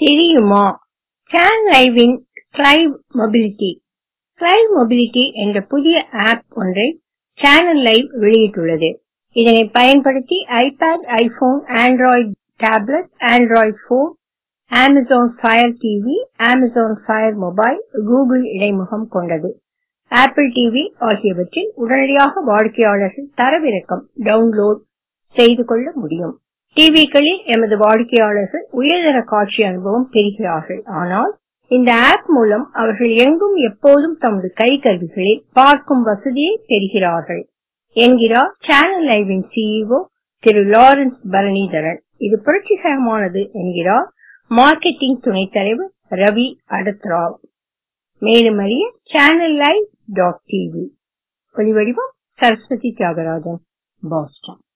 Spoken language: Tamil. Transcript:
தெரியுமா கேன் லைவின் கிளைவ் மொபிலிட்டி கிளைவ் மொபிலிட்டி என்ற புதிய ஆப் ஒன்றை சேனல் லைவ் வெளியிட்டுள்ளது இதனை பயன்படுத்தி iPad iPhone Android tablet Android phone Amazon Fire TV Amazon Fire mobile Google இடைமுகம் கொண்டது ஆப்பிள் டிவி ஆகியவற்றில் உடனடியாக வாடிக்கையாளர்கள் தரவிறக்கம் டவுன்லோட் செய்து கொள்ள முடியும் டிவிக்களில் எமது வாடிக்கையாளர்கள் உயர்தர காட்சி அனுபவம் பெறுகிறார்கள் ஆனால் இந்த ஆப் மூலம் அவர்கள் எங்கும் எப்போதும் தமது கைக்கருவிகளில் பார்க்கும் வசதியை பெறுகிறார்கள் என்கிறார் சேனல் லைவின் சிஇஓ திரு லாரன்ஸ் பரணிதரன் இது புரட்சிகரமானது என்கிறார் மார்க்கெட்டிங் துணைத் தலைவர் ரவி அடத்ராவ் மேலும் அறிய சேனல் லைவ் டாட் டிவி ஒலிவடிவம் சரஸ்வதி தியாகராஜன் பாஸ்டன்